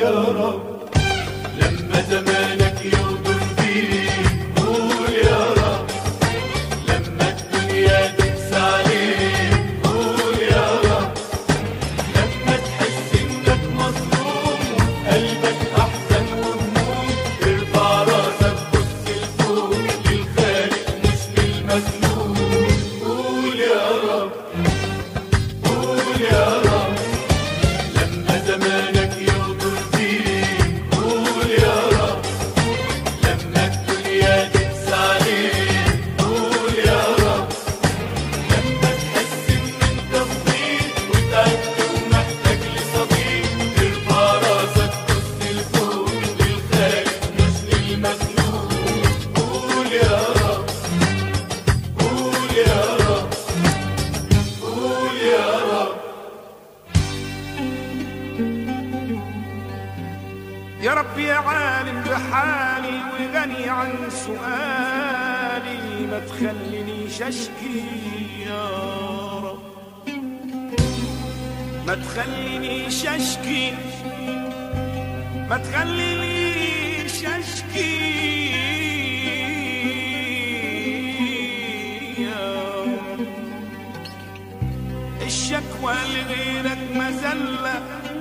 يا رب لما زمانك يغدر بيك قول يا رب لما الدنيا تقسى عليك قول يا رب لما تحس انك مظلوم قلبك احزن وهموم ارفع راسك بص لفوق للخالق مش للمخلوق قول يا رب قول يا رب لما زمانك يغدر بيك قول يا رب لما الدنيا تقسى عليك قول يا رب لما تحس ان انت فضيت وتعبت ومحتاج لصديق ارفع راسك بص لفوق للخالق مش للمخلوق قول يا رب قول يا رب قول يا رب يا رب يا عالم بحالي وغني عن سؤالي ما تخلينيش اشكي يا رب ما تخلينيش اشكي ما تخلينيش اشكي يا رب الشكوى لغيرك مذله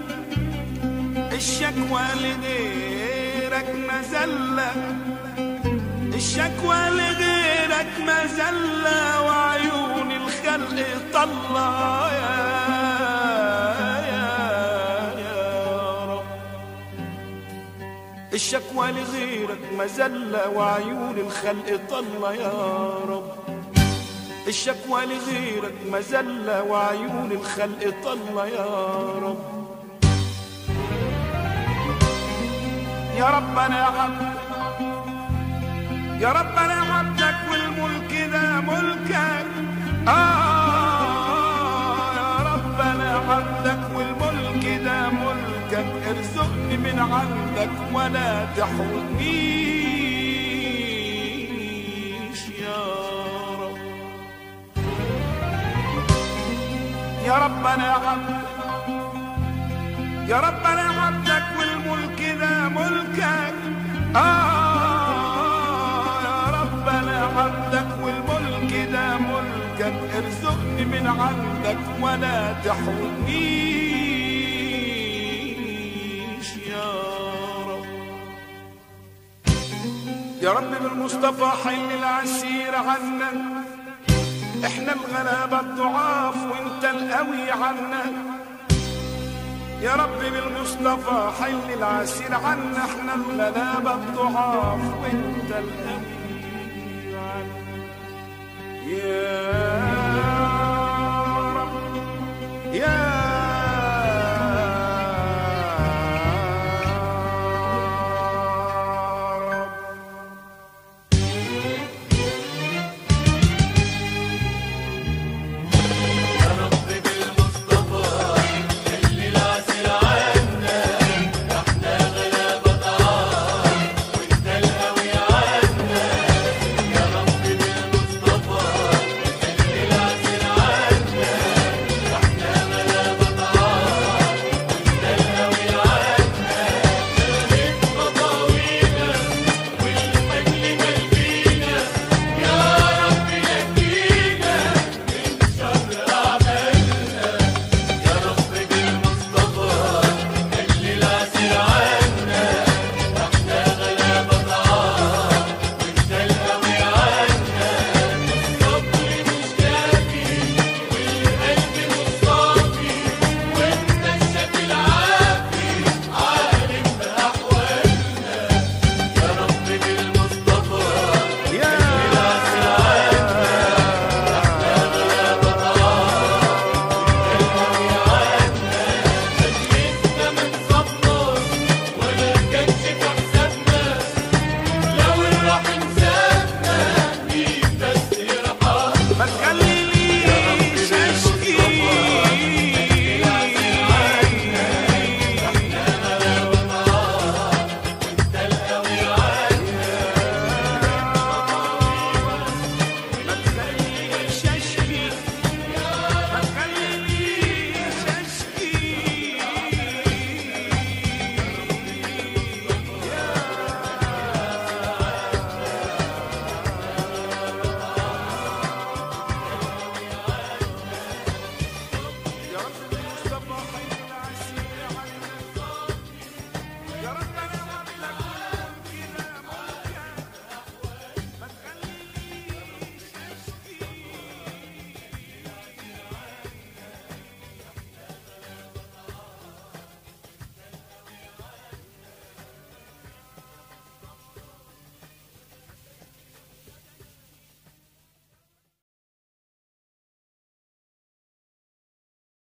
الشكوى لغيرك مزلة الشكوى لغيرك مزلة وعيون الخلق طلع يا يا يا رب الشكوى لغيرك مزلة وعيون الخلق طلع يا رب الشكوى لغيرك مزلة وعيون الخلق طلع يا رب يا رب انا عبدك يا رب انا عبدك والملك ده ملكك آه يا رب انا عبدك والملك ده ملكك ارزقني من عندك ولا تحرمنيش يا رب يا رب انا عبدك يا رب انا عبدك والملك ده ملكك آه يا رب انا عبدك والملك ده ملكك ارزقني من عندك ولا تحرمنيش يا رب يا رب بالمصطفى حل العسير عنا احنا الغلابة الضعاف وانت القوي عنا يا رب بالمصطفى حل العسير عنا احنا الغلابة الضعاف وانت الأمين عنا يا رب يا